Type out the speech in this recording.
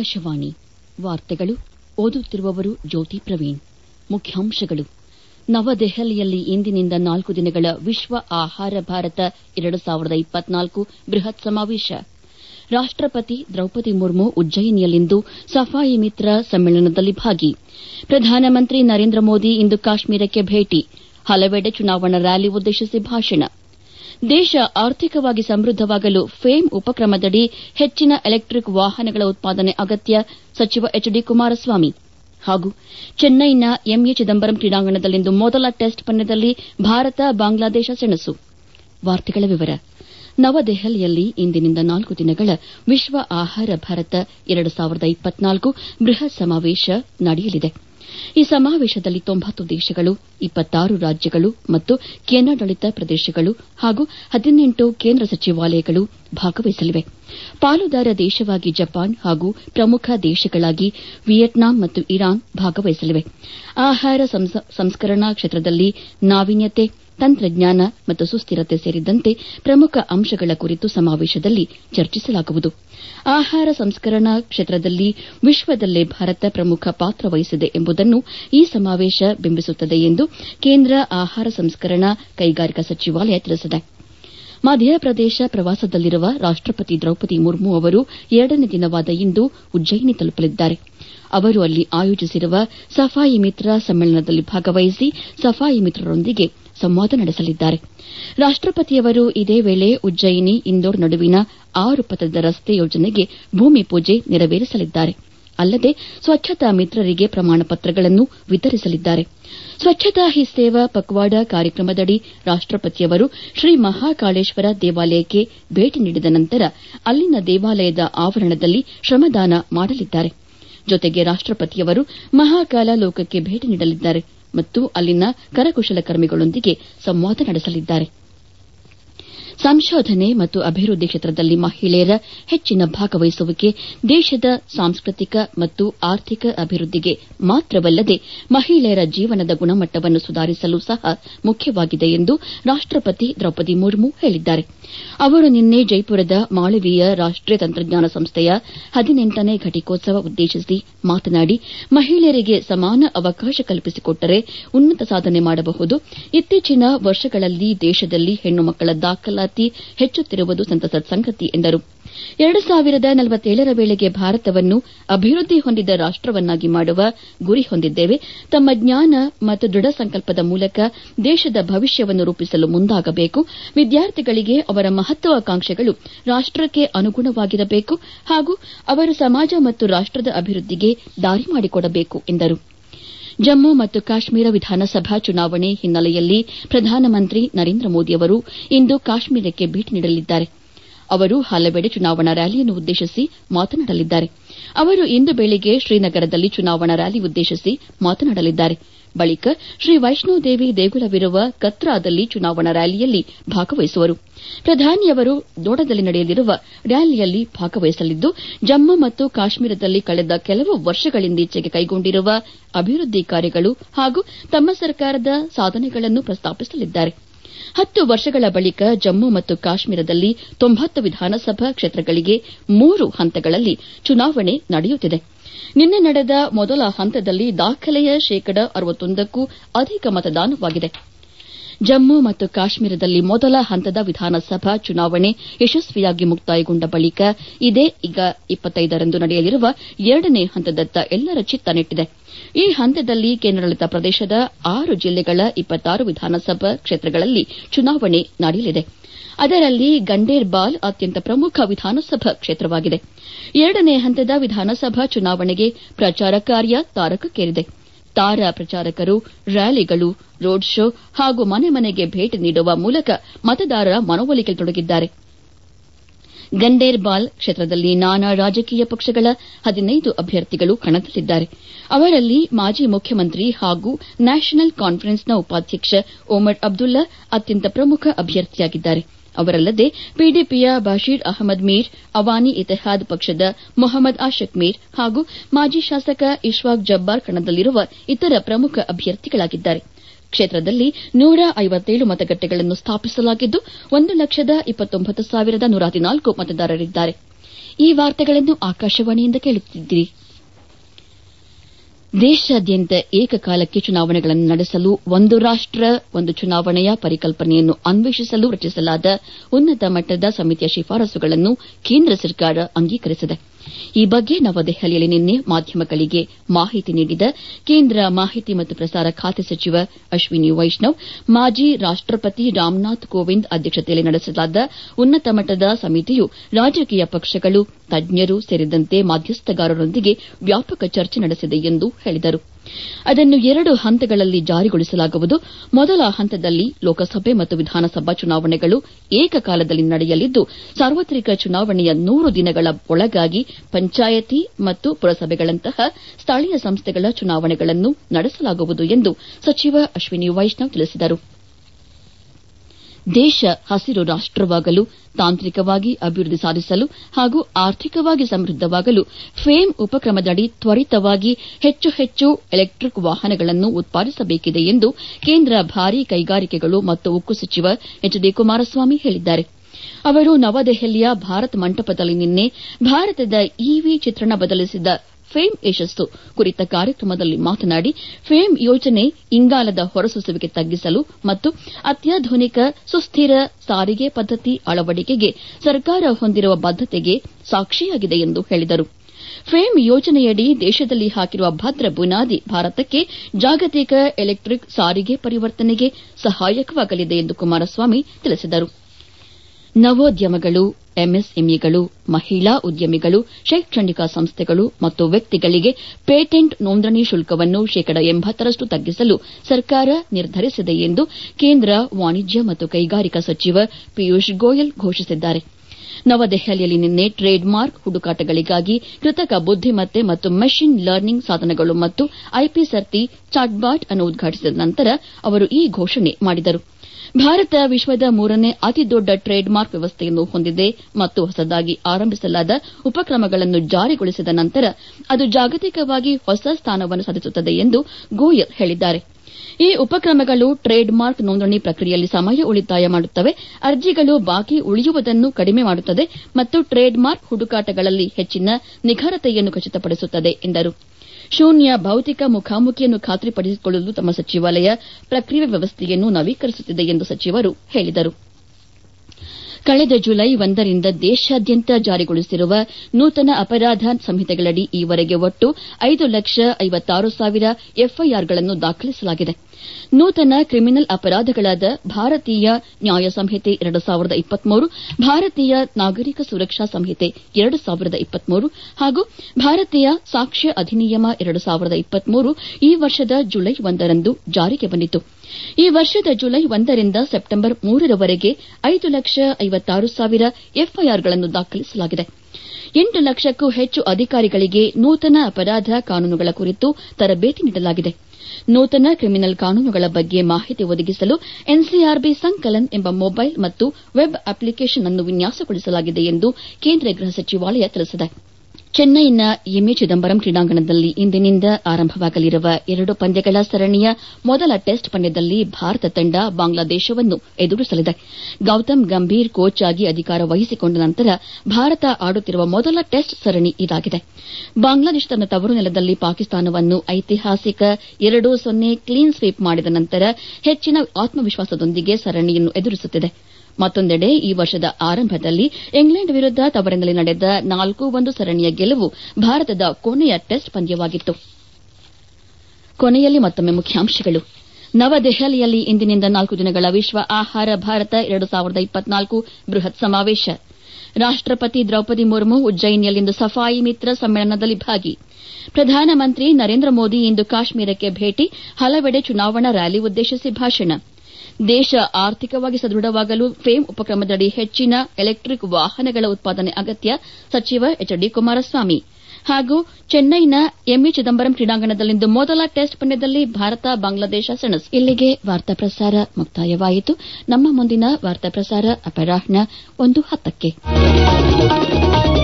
ಆಕಾಶವಾಣಿ ವಾರ್ತೆಗಳು ಓದುತ್ತಿರುವವರು ಜ್ಯೋತಿ ಪ್ರವೀಣ್ ಮುಖ್ಯಾಂಶಗಳು ನವದೆಹಲಿಯಲ್ಲಿ ಇಂದಿನಿಂದ ನಾಲ್ಕು ದಿನಗಳ ವಿಶ್ವ ಆಹಾರ ಭಾರತ ಎರಡು ಸಾವಿರದ ಇಪ್ಪತ್ನಾಲ್ಕು ಬೃಹತ್ ಸಮಾವೇಶ ರಾಷ್ಟಪತಿ ದ್ರೌಪದಿ ಮುರ್ಮು ಉಜ್ಜಯಿನಿಯಲ್ಲಿಂದು ಸಫಾಯಿ ಮಿತ್ರ ಸಮ್ಮೇಳನದಲ್ಲಿ ಭಾಗಿ ಪ್ರಧಾನಮಂತ್ರಿ ನರೇಂದ್ರ ಮೋದಿ ಇಂದು ಕಾಶ್ಮೀರಕ್ಕೆ ಭೇಟಿ ಹಲವೆಡೆ ಚುನಾವಣಾ ರ್ಯಾಲಿ ಉದ್ದೇಶಿಸಿ ಭಾಷಣ ದೇಶ ಆರ್ಥಿಕವಾಗಿ ಸಮೃದ್ದವಾಗಲು ಫೇಮ್ ಉಪಕ್ರಮದಡಿ ಹೆಚ್ಚಿನ ಎಲೆಕ್ಟಿಕ್ ವಾಹನಗಳ ಉತ್ಪಾದನೆ ಅಗತ್ಯ ಸಚಿವ ಎಚ್ ಡಿ ಕುಮಾರಸ್ವಾಮಿ ಹಾಗೂ ಚೆನ್ನೈನ ಎಂಎ ಚಿದಂಬರಂ ಕ್ರೀಡಾಂಗಣದಲ್ಲಿಂದು ಮೊದಲ ಟೆಸ್ಟ್ ಪಂದ್ಯದಲ್ಲಿ ಭಾರತ ಬಾಂಗ್ಲಾದೇಶ ಸೆಣಸು ನವದೆಹಲಿಯಲ್ಲಿ ಇಂದಿನಿಂದ ನಾಲ್ಕು ದಿನಗಳ ವಿಶ್ವ ಆಹಾರ ಭಾರತ ಎರಡು ಸಾವಿರದ ಇಪ್ಪತ್ನಾಲ್ಕು ಬೃಹತ್ ಸಮಾವೇಶ ನಡೆಯಲಿದೆ ಈ ಸಮಾವೇಶದಲ್ಲಿ ತೊಂಬತ್ತು ದೇಶಗಳು ಇಪ್ಪತ್ತಾರು ರಾಜ್ಯಗಳು ಮತ್ತು ಕೇಂದ್ರಾಡಳಿತ ಪ್ರದೇಶಗಳು ಹಾಗೂ ಹದಿನೆಂಟು ಕೇಂದ್ರ ಸಚಿವಾಲಯಗಳು ಭಾಗವಹಿಸಲಿವೆ ಪಾಲುದಾರ ದೇಶವಾಗಿ ಜಪಾನ್ ಹಾಗೂ ಪ್ರಮುಖ ದೇಶಗಳಾಗಿ ವಿಯೆಟ್ನಾಂ ಮತ್ತು ಇರಾನ್ ಭಾಗವಹಿಸಲಿವೆ ಆಹಾರ ಸಂಸ್ಕರಣಾ ಕ್ಷೇತ್ರದಲ್ಲಿ ನಾವೀನ್ಯತೆ ತಂತ್ರಜ್ಞಾನ ಮತ್ತು ಸುಸ್ದಿರತೆ ಸೇರಿದಂತೆ ಪ್ರಮುಖ ಅಂಶಗಳ ಕುರಿತು ಸಮಾವೇಶದಲ್ಲಿ ಚರ್ಚಿಸಲಾಗುವುದು ಆಹಾರ ಸಂಸ್ಕರಣಾ ಕ್ಷೇತ್ರದಲ್ಲಿ ವಿಶ್ವದಲ್ಲೇ ಭಾರತ ಪ್ರಮುಖ ಪಾತ್ರ ವಹಿಸಿದೆ ಎಂಬುದನ್ನು ಈ ಸಮಾವೇಶ ಬಿಂಬಿಸುತ್ತದೆ ಎಂದು ಕೇಂದ್ರ ಆಹಾರ ಸಂಸ್ಕರಣಾ ಕೈಗಾರಿಕಾ ಸಚಿವಾಲಯ ತಿಳಿಸಿದೆ ಮಧ್ಯಪ್ರದೇಶ ಪ್ರವಾಸದಲ್ಲಿರುವ ರಾಷ್ಟಪತಿ ದ್ರೌಪದಿ ಮುರ್ಮು ಅವರು ಎರಡನೇ ದಿನವಾದ ಇಂದು ಉಜ್ಜಯಿನಿ ತಲುಪಲಿದ್ದಾರೆ ಅವರು ಅಲ್ಲಿ ಆಯೋಜಿಸಿರುವ ಸಫಾಯಿ ಮಿತ್ರ ಸಮ್ಮೇಳನದಲ್ಲಿ ಭಾಗವಹಿಸಿ ಸಫಾಯಿ ಮಿತ್ರರೊಂದಿಗೆ ಸಂವಾದ ನಡೆಸಲಿದ್ದಾರೆ ರಾಷ್ಟಪತಿಯವರು ಇದೇ ವೇಳೆ ಉಜ್ಜಯಿನಿ ಇಂದೋರ್ ನಡುವಿನ ಆರು ಪಥದ ರಸ್ತೆ ಯೋಜನೆಗೆ ಭೂಮಿ ಪೂಜೆ ನೆರವೇರಿಸಲಿದ್ದಾರೆ ಅಲ್ಲದೆ ಸ್ವಚ್ಛತಾ ಮಿತ್ರರಿಗೆ ಪ್ರಮಾಣ ಪತ್ರಗಳನ್ನು ವಿತರಿಸಲಿದ್ದಾರೆ ಸ್ವಚ್ಛತಾ ಹಿ ಸೇವಾ ಪಕ್ವಾಡ ಕಾರ್ಯಕ್ರಮದಡಿ ರಾಷ್ಟಪತಿಯವರು ಶ್ರೀ ಮಹಾಕಾಳೇಶ್ವರ ದೇವಾಲಯಕ್ಕೆ ಭೇಟಿ ನೀಡಿದ ನಂತರ ಅಲ್ಲಿನ ದೇವಾಲಯದ ಆವರಣದಲ್ಲಿ ಶ್ರಮದಾನ ಮಾಡಲಿದ್ದಾರೆ ಜೊತೆಗೆ ರಾಷ್ಟಪತಿಯವರು ಮಹಾಕಾಲ ಲೋಕಕ್ಕೆ ಭೇಟಿ ನೀಡಲಿದ್ದಾರೆ ಮತ್ತು ಅಲ್ಲಿನ ಕರಕುಶಲಕರ್ಮಿಗಳೊಂದಿಗೆ ಸಂವಾದ ನಡೆಸಲಿದ್ದಾರೆ ಸಂಶೋಧನೆ ಮತ್ತು ಅಭಿವೃದ್ದಿ ಕ್ಷೇತ್ರದಲ್ಲಿ ಮಹಿಳೆಯರ ಹೆಚ್ಚಿನ ಭಾಗವಹಿಸುವಿಕೆ ದೇಶದ ಸಾಂಸ್ಕೃತಿಕ ಮತ್ತು ಆರ್ಥಿಕ ಅಭಿವೃದ್ದಿಗೆ ಮಾತ್ರವಲ್ಲದೆ ಮಹಿಳೆಯರ ಜೀವನದ ಗುಣಮಟ್ಟವನ್ನು ಸುಧಾರಿಸಲು ಸಹ ಮುಖ್ಯವಾಗಿದೆ ಎಂದು ರಾಷ್ಟಪತಿ ದ್ರೌಪದಿ ಮುರ್ಮು ಹೇಳಿದ್ದಾರೆ ಅವರು ನಿನ್ನೆ ಜೈಪುರದ ಮಾಳವೀಯ ರಾಷ್ಟೀಯ ತಂತ್ರಜ್ಞಾನ ಸಂಸ್ಥೆಯ ಹದಿನೆಂಟನೇ ಘಟಿಕೋತ್ಸವ ಉದ್ದೇಶಿಸಿ ಮಾತನಾಡಿ ಮಹಿಳೆಯರಿಗೆ ಸಮಾನ ಅವಕಾಶ ಕಲ್ಪಿಸಿಕೊಟ್ಟರೆ ಉನ್ನತ ಸಾಧನೆ ಮಾಡಬಹುದು ಇತ್ತೀಚಿನ ವರ್ಷಗಳಲ್ಲಿ ದೇಶದಲ್ಲಿ ಹೆಣ್ಣು ಮಕ್ಕಳ ದಾಖಲಾತಿ ಹೆಚ್ಚುತ್ತಿರುವುದು ಸಂತಸದ ಸಂಗತಿ ಎಂದರು ಎರಡು ಸಾವಿರದ ನಲವತ್ತೇಳರ ವೇಳೆಗೆ ಭಾರತವನ್ನು ಅಭಿವೃದ್ದಿ ಹೊಂದಿದ ರಾಷ್ಟವನ್ನಾಗಿ ಮಾಡುವ ಗುರಿ ಹೊಂದಿದ್ದೇವೆ ತಮ್ಮ ಜ್ಞಾನ ಮತ್ತು ದೃಢ ಸಂಕಲ್ಪದ ಮೂಲಕ ದೇಶದ ಭವಿಷ್ಯವನ್ನು ರೂಪಿಸಲು ಮುಂದಾಗಬೇಕು ವಿದ್ಯಾರ್ಥಿಗಳಿಗೆ ಅವರ ಮಹತ್ವಾಕಾಂಕ್ಷೆಗಳು ರಾಷ್ಟಕ್ಕೆ ಅನುಗುಣವಾಗಿರಬೇಕು ಹಾಗೂ ಅವರು ಸಮಾಜ ಮತ್ತು ರಾಷ್ಟದ ಅಭಿವೃದ್ದಿಗೆ ದಾರಿ ಮಾಡಿಕೊಡಬೇಕು ಎಂದರು ಜಮ್ಮು ಮತ್ತು ಕಾಶ್ಮೀರ ವಿಧಾನಸಭಾ ಚುನಾವಣೆ ಹಿನ್ನೆಲೆಯಲ್ಲಿ ಪ್ರಧಾನಮಂತ್ರಿ ನರೇಂದ್ರ ಮೋದಿ ಅವರು ಇಂದು ಕಾಶ್ಮೀರಕ್ಕೆ ಭೇಟಿ ನೀಡಲಿದ್ದಾರೆ ಅವರು ಹಲವೆಡೆ ಚುನಾವಣಾ ರ್ಯಾಲಿಯನ್ನು ಉದ್ದೇಶಿಸಿ ಮಾತನಾಡಲಿದ್ದಾರೆ ಅವರು ಇಂದು ಬೆಳಿಗ್ಗೆ ಶ್ರೀನಗರದಲ್ಲಿ ಚುನಾವಣಾ ರ್ಯಾಲಿ ಉದ್ದೇಶಿಸಿ ಮಾತನಾಡಲಿದ್ದಾರೆ ಬಳಿಕ ಶ್ರೀ ವೈಷ್ಣೋದೇವಿ ದೇಗುಲವಿರುವ ಕತ್ರಾದಲ್ಲಿ ಚುನಾವಣಾ ರ್ಯಾಲಿಯಲ್ಲಿ ಭಾಗವಹಿಸುವರು ಪ್ರಧಾನಿಯವರು ದೋಡದಲ್ಲಿ ನಡೆಯಲಿರುವ ರ್ಯಾಲಿಯಲ್ಲಿ ಭಾಗವಹಿಸಲಿದ್ದು ಜಮ್ಮು ಮತ್ತು ಕಾಶ್ಮೀರದಲ್ಲಿ ಕಳೆದ ಕೆಲವು ವರ್ಷಗಳಿಂದೀಚೆಗೆ ಕೈಗೊಂಡಿರುವ ಅಭಿವೃದ್ದಿ ಕಾರ್ಯಗಳು ಹಾಗೂ ತಮ್ಮ ಸರ್ಕಾರದ ಸಾಧನೆಗಳನ್ನು ಪ್ರಸ್ತಾಪಿಸಲಿದ್ದಾರೆ ಹತ್ತು ವರ್ಷಗಳ ಬಳಿಕ ಜಮ್ಮು ಮತ್ತು ಕಾಶ್ಮೀರದಲ್ಲಿ ತೊಂಬತ್ತು ವಿಧಾನಸಭಾ ಕ್ಷೇತ್ರಗಳಿಗೆ ಮೂರು ಹಂತಗಳಲ್ಲಿ ಚುನಾವಣೆ ನಡೆಯುತ್ತಿದೆ ನಿನ್ನೆ ನಡೆದ ಮೊದಲ ಹಂತದಲ್ಲಿ ದಾಖಲೆಯ ಶೇಕಡ ಅರವತ್ತೊಂದಕ್ಕೂ ಅಧಿಕ ಮತದಾನವಾಗಿದೆ ಜಮ್ಮು ಮತ್ತು ಕಾಶ್ಮೀರದಲ್ಲಿ ಮೊದಲ ಹಂತದ ವಿಧಾನಸಭಾ ಚುನಾವಣೆ ಯಶಸ್ವಿಯಾಗಿ ಮುಕ್ತಾಯಗೊಂಡ ಬಳಿಕ ಇದೇ ಈಗ ಇಪ್ಪತ್ತೈದರಂದು ನಡೆಯಲಿರುವ ಎರಡನೇ ಹಂತದತ್ತ ಎಲ್ಲರ ಚಿತ್ತ ನೆಟ್ಟಿದೆ ಈ ಹಂತದಲ್ಲಿ ಕೇಂದ್ರಾಡಳಿತ ಪ್ರದೇಶದ ಆರು ಜಿಲ್ಲೆಗಳ ಇಪ್ಪತ್ತಾರು ವಿಧಾನಸಭಾ ಕ್ಷೇತ್ರಗಳಲ್ಲಿ ಚುನಾವಣೆ ನಡೆಯಲಿದೆ ಅದರಲ್ಲಿ ಗಂಡೇರ್ಬಾಲ್ ಅತ್ಯಂತ ಪ್ರಮುಖ ವಿಧಾನಸಭಾ ಕ್ಷೇತ್ರವಾಗಿದೆ ಎರಡನೇ ಹಂತದ ವಿಧಾನಸಭಾ ಚುನಾವಣೆಗೆ ಪ್ರಚಾರ ಕಾರ್ಯ ತಾರಕಕ್ಕೇರಿದೆ ತಾರಾ ಪ್ರಚಾರಕರು ರ್ಯಾಲಿಗಳು ರೋಡ್ ಶೋ ಹಾಗೂ ಮನೆ ಮನೆಗೆ ಭೇಟಿ ನೀಡುವ ಮೂಲಕ ಮತದಾರರ ಮನವೊಲಿಕೆಯಲ್ಲಿ ತೊಡಗಿದ್ದಾರೆ ಗಂಡೇರ್ಬಾಲ್ ಕ್ಷೇತ್ರದಲ್ಲಿ ನಾನಾ ರಾಜಕೀಯ ಪಕ್ಷಗಳ ಹದಿನೈದು ಅಭ್ಯರ್ಥಿಗಳು ಕಣದಲ್ಲಿದ್ದಾರೆ ಅವರಲ್ಲಿ ಮಾಜಿ ಮುಖ್ಯಮಂತ್ರಿ ಹಾಗೂ ನ್ಯಾಷನಲ್ ಕಾನ್ಫರೆನ್ಸ್ನ ಉಪಾಧ್ಯಕ್ಷ ಒಮರ್ ಅಬ್ದುಲ್ಲಾ ಅತ್ಯಂತ ಪ್ರಮುಖ ಅಭ್ಯರ್ಥಿಯಾಗಿದ್ದಾರೆ ಅವರಲ್ಲದೆ ಪಿಡಿಪಿಯ ಬಶೀರ್ ಅಹಮದ್ ಮೀರ್ ಅವಾನಿ ಇತೆಹಾದ್ ಪಕ್ಷದ ಮೊಹಮ್ಮದ್ ಆಶಿಕ್ ಮೀರ್ ಹಾಗೂ ಮಾಜಿ ಶಾಸಕ ಇಶ್ವಾಕ್ ಜಬ್ಬಾರ್ ಕಣದಲ್ಲಿರುವ ಇತರ ಪ್ರಮುಖ ಅಭ್ಯರ್ಥಿಗಳಾಗಿದ್ದಾರೆ ಕ್ಷೇತ್ರದಲ್ಲಿ ನೂರ ಐವತ್ತೇಳು ಮತಗಟ್ಟೆಗಳನ್ನು ಸ್ಥಾಪಿಸಲಾಗಿದ್ದು ಒಂದು ಲಕ್ಷದ ಇಪ್ಪತ್ತೊಂಬತ್ತು ಸಾವಿರದ ನೂರ ಹದಿನಾಲ್ಕು ಮತದಾರರಿದ್ದಾರೆ ಈ ವಾರ್ತೆಗಳನ್ನು ಆಕಾಶವಾಣಿಯಿಂದ ಕೇಳುತ್ತಿದ್ದೀರಿ ದೇಶಾದ್ಯಂತ ಏಕಕಾಲಕ್ಕೆ ಚುನಾವಣೆಗಳನ್ನು ನಡೆಸಲು ಒಂದು ರಾಷ್ಟ ಒಂದು ಚುನಾವಣೆಯ ಪರಿಕಲ್ಪನೆಯನ್ನು ಅನ್ವೇಷಿಸಲು ರಚಿಸಲಾದ ಉನ್ನತ ಮಟ್ಟದ ಸಮಿತಿಯ ಶಿಫಾರಸುಗಳನ್ನು ಕೇಂದ್ರ ಸರ್ಕಾರ ಅಂಗೀಕರಿಸಿದೆ ಈ ಬಗ್ಗೆ ನವದೆಹಲಿಯಲ್ಲಿ ನಿನ್ನೆ ಮಾಧ್ಯಮಗಳಿಗೆ ಮಾಹಿತಿ ನೀಡಿದ ಕೇಂದ್ರ ಮಾಹಿತಿ ಮತ್ತು ಪ್ರಸಾರ ಖಾತೆ ಸಚಿವ ಅಶ್ವಿನಿ ವೈಷ್ಣವ್ ಮಾಜಿ ರಾಷ್ಟಪತಿ ರಾಮನಾಥ್ ಕೋವಿಂದ್ ಅಧ್ಯಕ್ಷತೆಯಲ್ಲಿ ನಡೆಸಲಾದ ಉನ್ನತ ಮಟ್ಟದ ಸಮಿತಿಯು ರಾಜಕೀಯ ಪಕ್ಷಗಳು ತಜ್ಞರು ಸೇರಿದಂತೆ ಮಧ್ಯಸ್ಥಗಾರರೊಂದಿಗೆ ವ್ಯಾಪಕ ಚರ್ಚೆ ನಡೆಸಿದೆ ಎಂದು ಹೇಳಿದರು ಅದನ್ನು ಎರಡು ಹಂತಗಳಲ್ಲಿ ಜಾರಿಗೊಳಿಸಲಾಗುವುದು ಮೊದಲ ಹಂತದಲ್ಲಿ ಲೋಕಸಭೆ ಮತ್ತು ವಿಧಾನಸಭಾ ಚುನಾವಣೆಗಳು ಏಕಕಾಲದಲ್ಲಿ ನಡೆಯಲಿದ್ದು ಸಾರ್ವತ್ರಿಕ ಚುನಾವಣೆಯ ನೂರು ದಿನಗಳ ಒಳಗಾಗಿ ಪಂಚಾಯತಿ ಮತ್ತು ಪುರಸಭೆಗಳಂತಹ ಸ್ಥಳೀಯ ಸಂಸ್ಥೆಗಳ ಚುನಾವಣೆಗಳನ್ನು ನಡೆಸಲಾಗುವುದು ಎಂದು ಸಚಿವ ಅಶ್ವಿನಿ ವೈಷ್ಣವ್ ತಿಳಿಸಿದರು ದೇಶ ಹಸಿರು ರಾಷ್ಟವಾಗಲು ತಾಂತ್ರಿಕವಾಗಿ ಅಭಿವೃದ್ಧಿ ಸಾಧಿಸಲು ಹಾಗೂ ಆರ್ಥಿಕವಾಗಿ ಸಮೃದ್ದವಾಗಲು ಫೇಮ್ ಉಪಕ್ರಮದಡಿ ತ್ವರಿತವಾಗಿ ಹೆಚ್ಚು ಹೆಚ್ಚು ಎಲೆಕ್ಟಿಕ್ ವಾಹನಗಳನ್ನು ಉತ್ಪಾದಿಸಬೇಕಿದೆ ಎಂದು ಕೇಂದ್ರ ಭಾರೀ ಕೈಗಾರಿಕೆಗಳು ಮತ್ತು ಉಕ್ಕು ಸಚಿವ ಎಚ್ ಡಿ ಕುಮಾರಸ್ವಾಮಿ ಹೇಳಿದ್ದಾರೆ ಅವರು ನವದೆಹಲಿಯ ಭಾರತ್ ಮಂಟಪದಲ್ಲಿ ನಿನ್ನೆ ಭಾರತದ ಇವಿ ಚಿತ್ರಣ ಬದಲಿಸಿದ ಫೇಮ್ ಯಶಸ್ಸು ಕುರಿತ ಕಾರ್ಯಕ್ರಮದಲ್ಲಿ ಮಾತನಾಡಿ ಫೇಮ್ ಯೋಜನೆ ಇಂಗಾಲದ ಹೊರಸೂಸುವಿಕೆ ತಗ್ಗಿಸಲು ಮತ್ತು ಅತ್ಯಾಧುನಿಕ ಸುಸ್ದಿರ ಸಾರಿಗೆ ಪದ್ದತಿ ಅಳವಡಿಕೆಗೆ ಸರ್ಕಾರ ಹೊಂದಿರುವ ಬದ್ದತೆಗೆ ಸಾಕ್ಷಿಯಾಗಿದೆ ಎಂದು ಹೇಳಿದರು ಫೇಮ್ ಯೋಜನೆಯಡಿ ದೇಶದಲ್ಲಿ ಹಾಕಿರುವ ಭದ್ರ ಬುನಾದಿ ಭಾರತಕ್ಕೆ ಜಾಗತಿಕ ಎಲೆಕ್ಟಿಕ್ ಸಾರಿಗೆ ಪರಿವರ್ತನೆಗೆ ಸಹಾಯಕವಾಗಲಿದೆ ಎಂದು ಕುಮಾರಸ್ವಾಮಿ ತಿಳಿಸಿದರು ನವೋದ್ಯಮಗಳು ಎಂಎಸ್ಎಂಇಗಳು ಮಹಿಳಾ ಉದ್ಯಮಿಗಳು ಶೈಕ್ಷಣಿಕ ಸಂಸ್ಥೆಗಳು ಮತ್ತು ವ್ಯಕ್ತಿಗಳಿಗೆ ಪೇಟೆಂಟ್ ನೋಂದಣಿ ಶುಲ್ಕವನ್ನು ಶೇಕಡ ಎಂಬತ್ತರಷ್ಟು ತಗ್ಗಿಸಲು ಸರ್ಕಾರ ನಿರ್ಧರಿಸಿದೆ ಎಂದು ಕೇಂದ್ರ ವಾಣಿಜ್ಯ ಮತ್ತು ಕೈಗಾರಿಕಾ ಸಚಿವ ಪಿಯೂಷ್ ಗೋಯಲ್ ಘೋಷಿಸಿದ್ದಾರೆ ನವದೆಹಲಿಯಲ್ಲಿ ನಿನ್ನೆ ಟ್ರೇಡ್ ಮಾರ್ಕ್ ಹುಡುಕಾಟಗಳಿಗಾಗಿ ಕೃತಕ ಬುದ್ದಿಮತ್ತೆ ಮತ್ತು ಮೆಷಿನ್ ಲರ್ನಿಂಗ್ ಸಾಧನಗಳು ಮತ್ತು ಐಪಿ ಸರ್ತಿ ಚಾಟ್ಬಾಟ್ ಅನ್ನು ಉದ್ಘಾಟಿಸಿದ ನಂತರ ಅವರು ಈ ಘೋಷಣೆ ಮಾಡಿದರು ಭಾರತ ವಿಶ್ವದ ಮೂರನೇ ಅತಿದೊಡ್ಡ ಟ್ರೇಡ್ ಮಾರ್ಕ್ ವ್ಯವಸ್ಥೆಯನ್ನು ಹೊಂದಿದೆ ಮತ್ತು ಹೊಸದಾಗಿ ಆರಂಭಿಸಲಾದ ಉಪಕ್ರಮಗಳನ್ನು ಜಾರಿಗೊಳಿಸಿದ ನಂತರ ಅದು ಜಾಗತಿಕವಾಗಿ ಹೊಸ ಸ್ಥಾನವನ್ನು ಸಾಧಿಸುತ್ತದೆ ಎಂದು ಗೋಯಲ್ ಹೇಳಿದ್ದಾರೆ ಈ ಉಪಕ್ರಮಗಳು ಟ್ರೇಡ್ ಮಾರ್ಕ್ ನೋಂದಣಿ ಪ್ರಕ್ರಿಯೆಯಲ್ಲಿ ಸಮಯ ಉಳಿತಾಯ ಮಾಡುತ್ತವೆ ಅರ್ಜಿಗಳು ಬಾಕಿ ಉಳಿಯುವುದನ್ನು ಕಡಿಮೆ ಮಾಡುತ್ತದೆ ಮತ್ತು ಟ್ರೇಡ್ ಮಾರ್ಕ್ ಹುಡುಕಾಟಗಳಲ್ಲಿ ಹೆಚ್ಚಿನ ನಿಖರತೆಯನ್ನು ಖಚಿತಪಡಿಸುತ್ತದೆ ಎಂದರು ಶೂನ್ಯ ಭೌತಿಕ ಮುಖಾಮುಖಿಯನ್ನು ಖಾತ್ರಿಪಡಿಸಿಕೊಳ್ಳಲು ತಮ್ಮ ಸಚಿವಾಲಯ ಪ್ರಕ್ರಿಯೆ ವ್ಯವಸ್ಥೆಯನ್ನು ನವೀಕರಿಸುತ್ತಿದೆ ಎಂದು ಸಚಿವರು ಹೇಳಿದರು ಕಳೆದ ಜುಲೈ ಒಂದರಿಂದ ದೇಶಾದ್ಯಂತ ಜಾರಿಗೊಳಿಸಿರುವ ನೂತನ ಅಪರಾಧ ಸಂಹಿತೆಗಳಡಿ ಈವರೆಗೆ ಒಟ್ಟು ಐದು ಲಕ್ಷ ಐವತ್ತಾರು ಸಾವಿರ ಎಫ್ಐಆರ್ಗಳನ್ನು ದಾಖಲಿಸಲಾಗಿದೆ ನೂತನ ಕ್ರಿಮಿನಲ್ ಅಪರಾಧಗಳಾದ ಭಾರತೀಯ ನ್ಯಾಯ ಸಂಹಿತೆ ಎರಡು ಸಾವಿರದ ಇಪ್ಪತ್ಮೂರು ಭಾರತೀಯ ನಾಗರಿಕ ಸುರಕ್ಷಾ ಸಂಹಿತೆ ಎರಡು ಸಾವಿರದ ಇಪ್ಪತ್ಮೂರು ಹಾಗೂ ಭಾರತೀಯ ಸಾಕ್ಷ್ಯ ಅಧಿನಿಯಮ ಎರಡು ಸಾವಿರದ ಇಪ್ಪತ್ಮೂರು ಈ ವರ್ಷದ ಜುಲೈ ಒಂದರಂದು ಜಾರಿಗೆ ಬಂದಿತು ಈ ವರ್ಷದ ಜುಲೈ ಒಂದರಿಂದ ಸೆಪ್ಟೆಂಬರ್ ಮೂರರವರೆಗೆ ಐದು ಲಕ್ಷ ಐವತ್ತಾರು ಸಾವಿರ ಎಫ್ಐಆರ್ಗಳನ್ನು ದಾಖಲಿಸಲಾಗಿದೆ ಎಂಟು ಲಕ್ಷಕ್ಕೂ ಹೆಚ್ಚು ಅಧಿಕಾರಿಗಳಿಗೆ ನೂತನ ಅಪರಾಧ ಕಾನೂನುಗಳ ಕುರಿತು ತರಬೇತಿ ನೀಡಲಾಗಿದೆ ನೂತನ ಕ್ರಿಮಿನಲ್ ಕಾನೂನುಗಳ ಬಗ್ಗೆ ಮಾಹಿತಿ ಒದಗಿಸಲು ಎನ್ಸಿಆರ್ಬಿ ಸಂಕಲನ್ ಎಂಬ ಮೊಬೈಲ್ ಮತ್ತು ವೆಬ್ ಅಪ್ಲಿಕೇಷನ್ ಅನ್ನು ವಿನ್ಯಾಸಗೊಳಿಸಲಾಗಿದೆ ಎಂದು ಕೇಂದ್ರ ಗೃಹ ಸಚಿವಾಲಯ ತಿಳಿಸಿದೆ ಚೆನ್ನೈನ ಎಂಎ ಚಿದಂಬರಂ ಕ್ರೀಡಾಂಗಣದಲ್ಲಿ ಇಂದಿನಿಂದ ಆರಂಭವಾಗಲಿರುವ ಎರಡು ಪಂದ್ಯಗಳ ಸರಣಿಯ ಮೊದಲ ಟೆಸ್ಟ್ ಪಂದ್ಯದಲ್ಲಿ ಭಾರತ ತಂಡ ಬಾಂಗ್ಲಾದೇಶವನ್ನು ಎದುರಿಸಲಿದೆ ಗೌತಮ್ ಗಂಭೀರ್ ಕೋಚ್ ಆಗಿ ಅಧಿಕಾರ ವಹಿಸಿಕೊಂಡ ನಂತರ ಭಾರತ ಆಡುತ್ತಿರುವ ಮೊದಲ ಟೆಸ್ಟ್ ಸರಣಿ ಇದಾಗಿದೆ ಬಾಂಗ್ಲಾದೇಶ ತನ್ನ ತವರು ನೆಲದಲ್ಲಿ ಪಾಕಿಸ್ತಾನವನ್ನು ಐತಿಹಾಸಿಕ ಎರಡು ಸೊನ್ನೆ ಕ್ಲೀನ್ ಸ್ವೀಪ್ ಮಾಡಿದ ನಂತರ ಹೆಚ್ಚಿನ ಆತ್ಮವಿಶ್ವಾಸದೊಂದಿಗೆ ಸರಣಿಯನ್ನು ಎದುರಿಸುತ್ತಿದೆ ಮತ್ತೊಂದೆಡೆ ಈ ವರ್ಷದ ಆರಂಭದಲ್ಲಿ ಇಂಗ್ಲೆಂಡ್ ವಿರುದ್ದ ತವರಿನಲ್ಲಿ ನಡೆದ ನಾಲ್ಕು ಒಂದು ಸರಣಿಯ ಗೆಲುವು ಭಾರತದ ಕೊನೆಯ ಟೆಸ್ಟ್ ಪಂದ್ಯವಾಗಿತ್ತು ಕೊನೆಯಲ್ಲಿ ಮತ್ತೊಮ್ಮೆ ಮುಖ್ಯಾಂಶಗಳು ನವದೆಹಲಿಯಲ್ಲಿ ಇಂದಿನಿಂದ ನಾಲ್ಕು ದಿನಗಳ ವಿಶ್ವ ಆಹಾರ ಭಾರತ ಎರಡು ಸಾವಿರದ ಇಪ್ಪತ್ನಾಲ್ಕು ಬೃಹತ್ ಸಮಾವೇಶ ರಾಷ್ಟಪತಿ ದ್ರೌಪದಿ ಮುರ್ಮು ಉಜ್ಜಯಿನಿಯಲ್ಲಿಂದು ಸಫಾಯಿ ಮಿತ್ರ ಸಮ್ಮೇಳನದಲ್ಲಿ ಭಾಗಿ ಪ್ರಧಾನಮಂತ್ರಿ ನರೇಂದ್ರ ಮೋದಿ ಇಂದು ಕಾಶ್ಮೀರಕ್ಕೆ ಭೇಟಿ ಹಲವೆಡೆ ಚುನಾವಣಾ ರ್ಯಾಲಿ ಉದ್ದೇಶಿಸಿ ಭಾಷಣ ದೇಶ ಆರ್ಥಿಕವಾಗಿ ಸದೃಢವಾಗಲು ಫೇಮ್ ಉಪಕ್ರಮದಡಿ ಹೆಚ್ಚಿನ ಎಲೆಕ್ಟಿಕ್ ವಾಹನಗಳ ಉತ್ಪಾದನೆ ಅಗತ್ಯ ಸಚಿವ ಎಚ್ ಡಿ ಕುಮಾರಸ್ವಾಮಿ ಹಾಗೂ ಚೆನ್ನೈನ ಎಂಎ ಚಿದಂಬರಂ ಕ್ರೀಡಾಂಗಣದಲ್ಲಿಂದು ಮೊದಲ ಟೆಸ್ಟ್ ಪಂದ್ಯದಲ್ಲಿ ಭಾರತ ಬಾಂಗ್ಲಾದೇಶ ಸೆಣಸು ಇಲ್ಲಿಗೆ ವಾರ್ತಾ ಪ್ರಸಾರ ಮುಕ್ತಾಯವಾಯಿತು ನಮ್ಮ ಮುಂದಿನ ವಾರ್ತಾ ಪ್ರಸಾರ ಅಪರಾಹ್ನ ಒಂದು ಹತ್ತಕ್ಕೆ